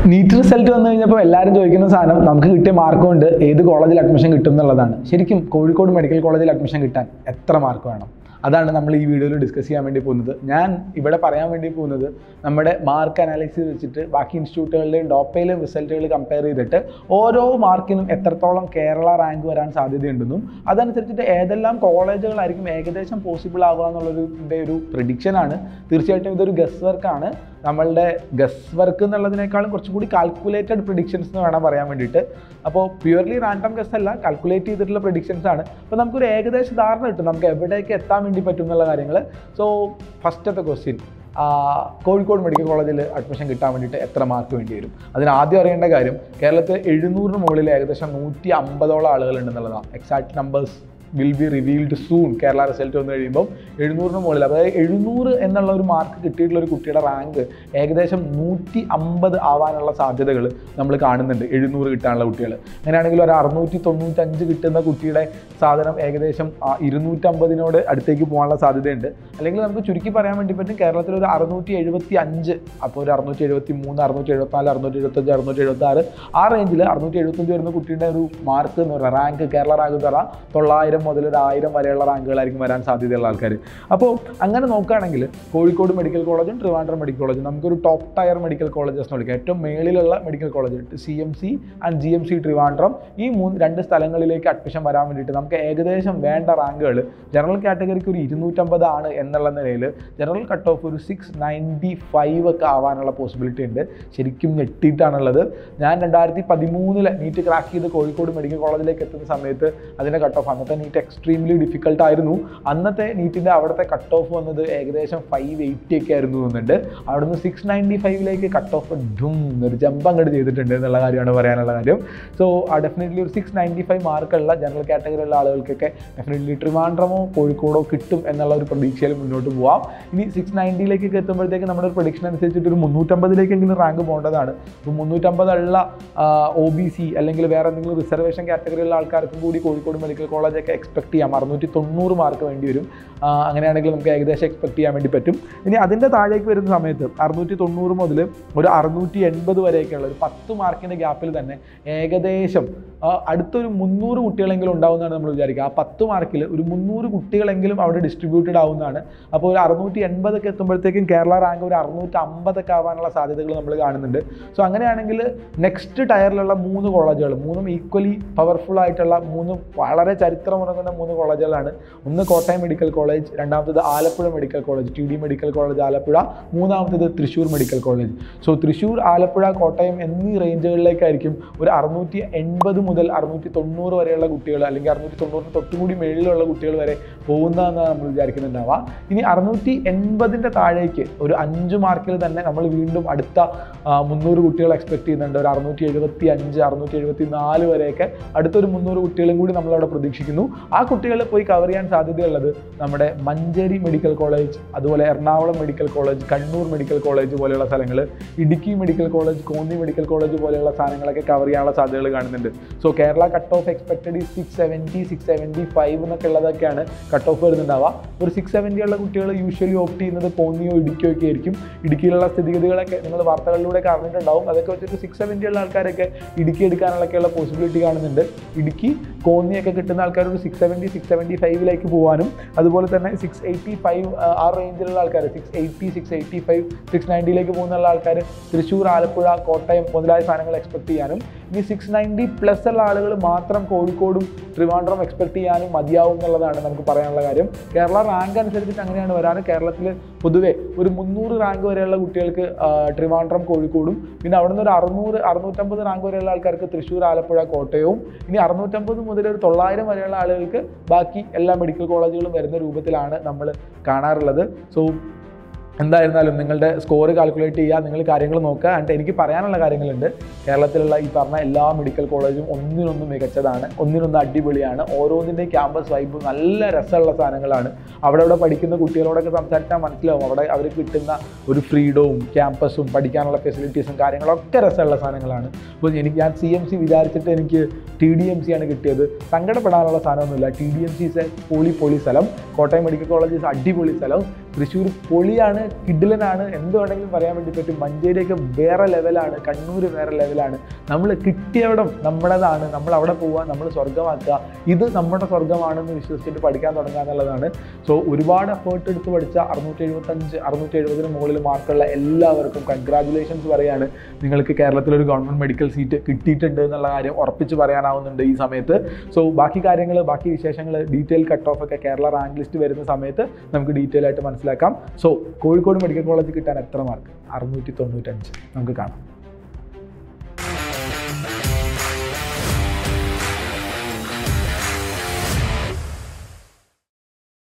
NEET result വന്നു കഴിഞ്ഞപ്പോൾ എല്ലാവരും ചോദിക്കുന്ന സാധനം നമുക്ക് കിട്ടിയ മാർക്ക് കൊണ്ട് ഏത് കോളേജിൽ അഡ്മിഷൻ കിട്ടും എന്നുള്ളതാണ് ശരിക്കും കോഴിക്കോട് മെഡിക്കൽ കോളേജിൽ അഡ്മിഷൻ കിട്ടാൻ എത്ര മാർക്ക് വേണം അതാണ് നമ്മൾ ഈ വീഡിയോയിൽ ഡിസ്കസ് ചെയ്യാൻ വേണ്ടി പോകുന്നത് ഞാൻ ഇവിടെ പറയാൻ വേണ്ടി പോകുന്നത് നമ്മുടെ മാർക്ക് അനാലിസിസ് വെച്ചിട്ട് ബാക്കി ഇൻസ്റ്റിറ്റ്യൂട്ടുകളുടെയും ഡോപ്പയിലെയും റിസൾട്ടുകൾ കമ്പയർ ചെയ്തിട്ട് ഓരോ മാർക്കിനും എത്രത്തോളം കേരള റാങ്ക് വരാൻ സാധ്യതയുണ്ടെന്നും അതനുസരിച്ചിട്ട് ഏതെല്ലാം കോളേജുകളായിരിക്കും ഏകദേശം പോസിബിൾ ആവുക എന്നുള്ളതിൻ്റെ ഒരു പ്രഡിക്ഷനാണ് തീർച്ചയായിട്ടും ഇതൊരു ഗസ് വർക്കാണ് നമ്മളുടെ ഗസ് വർക്ക് എന്നുള്ളതിനേക്കാളും കുറച്ചും കൂടി കാൽക്കുലേറ്റഡ് പ്രിഡിക്ഷൻസ് എന്ന് വേണം പറയാൻ വേണ്ടിയിട്ട് അപ്പോൾ പ്യുവർലി റാൻഡം ഗസ് അല്ല കാൽക്കുലേറ്റ് ചെയ്തിട്ടുള്ള പ്രിഡിക്ഷൻസ് ആണ് അപ്പോൾ നമുക്കൊരു ഏകദേശ ധാരണ കിട്ടും നമുക്ക് എവിടേക്ക് എത്താൻ വേണ്ടി പറ്റും എന്നുള്ള കാര്യങ്ങൾ സോ ഫസ്റ്റത്തെ ക്വസ്റ്റ്യൻ കോഴിക്കോട് മെഡിക്കൽ കോളേജിൽ അഡ്മിഷൻ കിട്ടാൻ വേണ്ടിയിട്ട് എത്ര മാർക്ക് വേണ്ടി വരും അതിന് ആദ്യം അറിയേണ്ട കാര്യം കേരളത്തിൽ എഴുന്നൂറിന് മുകളിൽ ഏകദേശം നൂറ്റി അമ്പതോളം ആളുകൾ ഉണ്ടെന്നുള്ളതാണ് exact numbers will be revealed soon Kerala result വന്നു കഴിയുമ്പോൾ എഴുന്നൂറിന് മുകളിൽ അതായത് എഴുന്നൂറ് എന്നുള്ള ഒരു മാർക്ക് കിട്ടിയിട്ടുള്ള ഒരു കുട്ടിയുടെ റാങ്ക് ഏകദേശം നൂറ്റി അമ്പത് ആവാനുള്ള സാധ്യതകൾ നമ്മൾ കാണുന്നുണ്ട് എഴുന്നൂറ് കിട്ടാനുള്ള കുട്ടികൾ അങ്ങനെയാണെങ്കിൽ ഒരു അറുന്നൂറ്റി തൊണ്ണൂറ്റഞ്ച് കിട്ടുന്ന കുട്ടിയുടെ സാധനം ഏകദേശം ആ ഇരുന്നൂറ്റമ്പതിനോട് അടുത്തേക്ക് പോകാനുള്ള സാധ്യതയുണ്ട് അല്ലെങ്കിൽ നമുക്ക് ചുരുക്കി പറയാൻ വേണ്ടി പറ്റും കേരളത്തിൽ ഒരു അറുന്നൂറ്റി എഴുപത്തി അഞ്ച് അപ്പോൾ ഒരു അറുന്നൂറ്റി എഴുപത്തി മൂന്ന് അറുന്നൂറ്റി എഴുപത്തിനാല് അറുന്നൂറ്റി എഴുപത്തഞ്ച് അറുന്നൂറ്റി എഴുപത്തി ആറ് ആ റേഞ്ചിൽ അറുന്നൂറ്റി എഴുപത്തഞ്ച് വരുന്ന കുട്ടിയുടെ ഒരു മാർക്ക് എന്ന് പറയുന്നത് റാങ്ക് കേരള റാങ്ക് എന്ന് പറഞ്ഞാൽ തൊള്ളായിരം മുതൽ ഒരു ആയിരം വരെയുള്ള റാങ്കുകളായിരിക്കും വരാൻ സാധ്യതയുള്ള ആൾക്കാർ അപ്പോൾ അങ്ങനെ നോക്കുകയാണെങ്കിൽ കോഴിക്കോട് മെഡിക്കൽ കോളേജും ട്രിവാൻഡ്രം മെഡിക്കൽ കോളേജും നമുക്കൊരു ടോപ്പ് ടയർ മെഡിക്കൽ കോളേജസ് എന്ന് വിളിക്കാം ഏറ്റവും മേളിലുള്ള medical college C M C and G M C Trivandrum ഈ മൂന്ന് രണ്ട് സ്ഥലങ്ങളിലേക്ക് അഡ്മിഷൻ വരാൻ വേണ്ടിയിട്ട് നമുക്ക് ഏകദേശം വേണ്ട റാങ്കുകൾ ജനറൽ കാറ്റഗറിക്ക് ഒരു ഇരുന്നൂറ്റമ്പത് ആണ് എന്നുള്ള നിലയിൽ ജനറൽ കട്ട് ഓഫ് ഒരു സിക്സ് നയൻറ്റി ഫൈവ് ഒക്കെ ആവാനുള്ള പോസിബിലിറ്റി ഉണ്ട് ശരിക്കും ഞെട്ടിയിട്ടാണുള്ളത് ഞാൻ രണ്ടായിരത്തി പതിമൂന്നിൽ നീറ്റ് ക്രാക്ക് ചെയ്ത് കോഴിക്കോട് മെഡിക്കൽ കോളേജിലേക്ക് എത്തുന്ന സമയത്ത് അതിൻ്റെ കട്ട് ഓഫ് അന്നത്തെ നീറ്റ് എക്സ്ട്രീംലി ഡിഫിക്കൽട്ട് ആയിരുന്നു അന്നത്തെ നീറ്റിൻ്റെ അവിടുത്തെ കട്ട് ഓഫ് വന്നത് ഏകദേശം ഫൈവ് എയ്റ്റി ഒക്കെ ആയിരുന്നു തോന്നുന്നുണ്ട് അവിടുന്ന് സിക്സ് നയൻറ്റി ഫൈവിലേക്ക് കട്ട് ഓഫ് ഡും ഒരു ജമ്പ് അങ്ങോട്ട് ചെയ്തിട്ടുണ്ട് എന്നുള്ള കാര്യമാണ് പറയാനുള്ള കാര്യം സോ ഡെഫിനറ്റ്ലി ഒരു സിക്സ് നയൻറ്റി ഫൈവ് മാർക്കുള്ള ജനറൽ കാറ്റഗറി ഉള്ള ആളുകൾക്കൊക്കെ ഡെഫിനറ്റ്ലി ട്രിവാൻഡ്രമോ കോഴിക്കോടോ കിട്ടും എന്നുള്ള ഒരു പ്രതീക്ഷയിൽ മുന്നോട്ട് പോവാം ഇനി സിക്സ് നയൻറ്റിയിലേക്കൊക്കെ എത്തുമ്പോഴത്തേക്ക് നമ്മുടെ ഒരു പ്രഡിക്ഷൻ അനുസരിച്ചിട്ട് ഒരു മുന്നൂറ്റമ്പതിലേക്കെങ്കിലും റാങ്ക് പോകേണ്ടതാണ് ഇപ്പോൾ മുന്നൂറ്റമ്പതുള്ള ഒ ബി സി അല്ലെങ്കിൽ വേറെ എന്തെങ്കിലും റിസർവേഷൻ കാറ്റഗറിയിലുള്ള ആൾക്കാർക്കും കൂടി കോഴിക്കോട് മെഡിക്കൽ കോളേജൊക്കെ എക്സ്പെക്ട് ചെയ്യാം അറുന്നൂറ്റി തൊണ്ണൂറ് മാർക്ക് വേണ്ടി വരും ആ, അങ്ങനെയാണെങ്കിൽ നമുക്ക് ഏകദേശം എക്സ്പെക്ട് ചെയ്യാൻ വേണ്ടി പറ്റും ഇനി അതിൻ്റെ താഴേക്ക് വരുന്ന സമയത്ത് അറുന്നൂറ്റി തൊണ്ണൂറ് മുതൽ ഒരു അറുന്നൂറ്റി എൺപത് വരെയൊക്കെയുള്ള ഒരു പത്ത് മാർക്കിൻ്റെ ഗ്യാപ്പിൽ തന്നെ ഏകദേശം ആ, അടുത്തൊരു മുന്നൂറ് കുട്ടികളെങ്കിലും ഉണ്ടാവുന്നതാണ് നമ്മൾ വിചാരിക്കുക ആ പത്ത് മാർക്കിൽ ഒരു മുന്നൂറ് കുട്ടികളെങ്കിലും അവിടെ ഡിസ്ട്രിബ്യൂട്ടഡ് ആവുന്നതാണ് അപ്പോൾ ഒരു അറുന്നൂറ്റി എൺപതൊക്കെ എത്തുമ്പോഴത്തേക്കും കേരള റാങ്ക് ഒരു അറുന്നൂറ്റി അമ്പതൊക്കെ ആവാനുള്ള സാധ്യതകൾ നമ്മൾ കാണുന്നുണ്ട് സോ അങ്ങനെയാണെങ്കിൽ നെക്സ്റ്റ് ടയറിലുള്ള മൂന്ന് കോളേജുകൾ മൂന്നും ഈക്വലി പവർഫുൾ ആയിട്ടുള്ള മൂന്ന് വളരെ ചരിത്രമുറങ്ങുന്ന മൂന്ന് കോളേജുകളാണ് ഒന്ന് കോട്ടയം മെഡിക്കൽ കോളേജ് രണ്ടാമത്തത് Alappuzha medical college T D medical college Alappuzha മൂന്നാമത്തത് Thrissur medical college so Thrissur Alappuzha Kottayam എന്നീ റേഞ്ചുകളിലേക്കായിരിക്കും ഒരു അറുന്നൂറ്റി എൺപത് മുതൽ അറുന്നൂറ്റി തൊണ്ണൂറ് വരെയുള്ള കുട്ടികൾ അല്ലെങ്കിൽ അറുന്നൂറ്റി തൊണ്ണൂറിന് തൊട്ടുകൂടി മേളിലുള്ള കുട്ടികൾ വരെ പോകുന്നതെന്നാണ് നമ്മൾ വിചാരിക്കുന്നുണ്ടാവുക ഇനി അറുന്നൂറ്റി എൺപതിൻ്റെ താഴേക്ക് ഒരു അഞ്ച് മാർക്കിൽ തന്നെ നമ്മൾ വീണ്ടും അടുത്ത ആ, മുന്നൂറ് കുട്ടികൾ എക്സ്പെക്ട് ചെയ്യുന്നുണ്ട് ഒരു അറുന്നൂറ്റി എഴുപത്തി അഞ്ച് അറുന്നൂറ്റി എഴുപത്തി നാല് വരെയൊക്കെ അടുത്തൊരു മുന്നൂറ് കുട്ടികളും കൂടി നമ്മളവിടെ പ്രതീക്ഷിക്കുന്നു ആ കുട്ടികളെ പോയി കവർ ചെയ്യാൻ സാധ്യതയുള്ളത് നമ്മുടെ മഞ്ചേരി മെഡിക്കൽ കോളേജ് അതുപോലെ Ernakulam medical college Kannur medical college പോലെയുള്ള സ്ഥലങ്ങൾ Idukki medical college Konni medical college പോലെയുള്ള സാധനങ്ങളൊക്കെ കവർ ചെയ്യാനുള്ള സാധ്യതകൾ കാണുന്നുണ്ട് so Kerala cut off expected ഈ six seventy six seventy five എന്നൊക്കെ ഉള്ളതൊക്കെയാണ് കട്ട് ഓഫ് വരുന്നുണ്ടാവുക ഒരു സിക്സ് സെവൻറ്റി ഉള്ള കുട്ടികൾ യൂഷ്വലി ഓപ്റ്റ് ചെയ്യുന്നത് കോന്നിയോ ഇടുക്കിയോ ഒക്കെ ആയിരിക്കും ഇടുക്കിയിലുള്ള സ്ഥിതിഗതികളൊക്കെ നിങ്ങൾ വാർത്തകളിലൂടെ അറിഞ്ഞിട്ടുണ്ടാവും അതൊക്കെ വെച്ചിട്ട് സിക്സ് സെവൻറ്റി ഉള്ള ആൾക്കാരൊക്കെ ഇടുക്കി എടുക്കാനുള്ളൊക്കെയുള്ള പോസിബിലിറ്റി കാണുന്നുണ്ട് ഇടുക്കി കോന്നിയൊക്കെ കിട്ടുന്ന ആൾക്കാർ ഒരു സിക്സ് സെവൻറ്റി സിക്സ് സെവൻറ്റി ഫൈവിലേക്ക് പോകാനും അതുപോലെ തന്നെ സിക്സ് എയ്റ്റി ഫൈവ് ആ റേഞ്ചിലുള്ള ആൾക്കാർ six eighty six eighty five six നയൻറ്റിയിലേക്ക് പോകുന്നുള്ള ആൾക്കാർ തൃശ്ശൂർ ആലപ്പുഴ കോട്ടയം മുതലായ സാധനങ്ങൾ എക്സ്പെക്ട് ചെയ്യാനും ഇനി സിക്സ് നയൻറ്റി പ്ലസ് ഉള്ള ആളുകൾ മാത്രം കോഴിക്കോടും ട്രിവാൻഡ്രം എക്സ്പെക്ട് ചെയ്യാനും മതിയാവും എന്നുള്ളതാണ് നമുക്ക് പറയാനുള്ള കാര്യം കേരള റാങ്ക് അനുസരിച്ചിട്ട് അങ്ങനെയാണ് വരാറ് കേരളത്തിൽ പൊതുവെ ഒരു മുന്നൂറ് റാങ്ക് വരെയുള്ള കുട്ടികൾക്ക് ആ, ട്രിവാൻഡ്രം കോഴിക്കോടും പിന്നെ അവിടെ നിന്ന് ഒരു അറുന്നൂറ് അറുന്നൂറ്റമ്പത് റാങ്ക് വരെയുള്ള ആൾക്കാർക്ക് തൃശ്ശൂർ ആലപ്പുഴ കോട്ടയവും ഇനി അറുന്നൂറ്റമ്പത് മുതൽ ഒരു തൊള്ളായിരം വരെയുള്ള ആളുകൾക്ക് ബാക്കി എല്ലാ മെഡിക്കൽ കോളേജുകളും വരുന്ന രൂപത്തിലാണ് നമ്മൾ കാണാറുള്ളത് സോ എന്തായിരുന്നാലും നിങ്ങളുടെ സ്കോർ കാൽക്കുലേറ്റ് ചെയ്യുക നിങ്ങൾ കാര്യങ്ങൾ നോക്കുക ആൻഡ് എനിക്ക് പറയാനുള്ള കാര്യങ്ങളുണ്ട് കേരളത്തിലുള്ള ഈ പറഞ്ഞ എല്ലാ മെഡിക്കൽ കോളേജും ഒന്നിനൊന്ന് മികച്ചതാണ് ഒന്നിനൊന്ന് അടിപൊളിയാണ് ഓരോന്നിൻ്റെയും ക്യാമ്പസ് വൈബ് നല്ല രസമുള്ള സാധനങ്ങളാണ് അവിടെ അവിടെ പഠിക്കുന്ന കുട്ടികളോടൊക്കെ സംസാരിച്ചാൽ മനസ്സിലാവും അവിടെ അവർക്ക് കിട്ടുന്ന ഒരു ഫ്രീഡവും ക്യാമ്പസും പഠിക്കാനുള്ള ഫെസിലിറ്റീസും കാര്യങ്ങളൊക്കെ രസമുള്ള സാധനങ്ങളാണ് അപ്പോൾ എനിക്ക് ഞാൻ സി എം സി വിചാരിച്ചിട്ട് എനിക്ക് ടി ഡി എം സി ആണ് കിട്ടിയത് സങ്കടപ്പെടാനുള്ള സാധനമൊന്നുമില്ല T D M C is a പൊളി പൊളി സ്ഥലം കോട്ടയം മെഡിക്കൽ കോളേജ് ഇസ് അടിപൊളി സ്ഥലം തൃശ്ശൂർ പൊളിയാണ് കിഡിലനാണ് എന്ത് വേണമെങ്കിലും പറയാൻ വേണ്ടി പറ്റും മഞ്ചേരിയൊക്കെ വേറെ ലെവലാണ് കണ്ണൂർ വേറെ ലെവലാണ് നമ്മൾ കിട്ടിയവിടം നമ്മുടേതാണ് നമ്മൾ അവിടെ പോവുക നമ്മൾ സ്വർഗമാക്കുക ഇത് നമ്മുടെ സ്വർഗമാണെന്ന് വിശ്വസിച്ചിട്ട് പഠിക്കാൻ തുടങ്ങുക എന്നുള്ളതാണ് സോ ഒരുപാട് എഫേർട്ട് എടുത്ത് പഠിച്ച അറുന്നൂറ്റി എഴുപത്തഞ്ച് അറുന്നൂറ്റി എഴുപതിന് മുകളിൽ മാർക്കുള്ള എല്ലാവർക്കും കൺഗ്രാജുലേഷൻസ് പറയാണ് നിങ്ങൾക്ക് കേരളത്തിലൊരു ഗവൺമെൻറ് മെഡിക്കൽ സീറ്റ് കിട്ടിയിട്ടുണ്ട് എന്നുള്ള കാര്യം ഉറപ്പിച്ച് പറയാനാവുന്നുണ്ട് ഈ സമയത്ത് സോ ബാക്കി കാര്യങ്ങൾ ബാക്കി വിശേഷങ്ങൾ ഡീറ്റെയിൽ കട്ട് ഓഫ് ഒക്കെ കേരള റാങ്ക് ലിസ്റ്റ് വരുന്ന സമയത്ത് നമുക്ക് ഡീറ്റെയിൽ ആയിട്ട് മനസ്സിലാക്കാം സോ കോഴിക്കോട് മെഡിക്കൽ കോളേജ് കിട്ടാൻ എത്ര മാർക്ക് അറുന്നൂറ്റി തൊണ്ണൂറ്റഞ്ച് നമുക്ക് കാണാം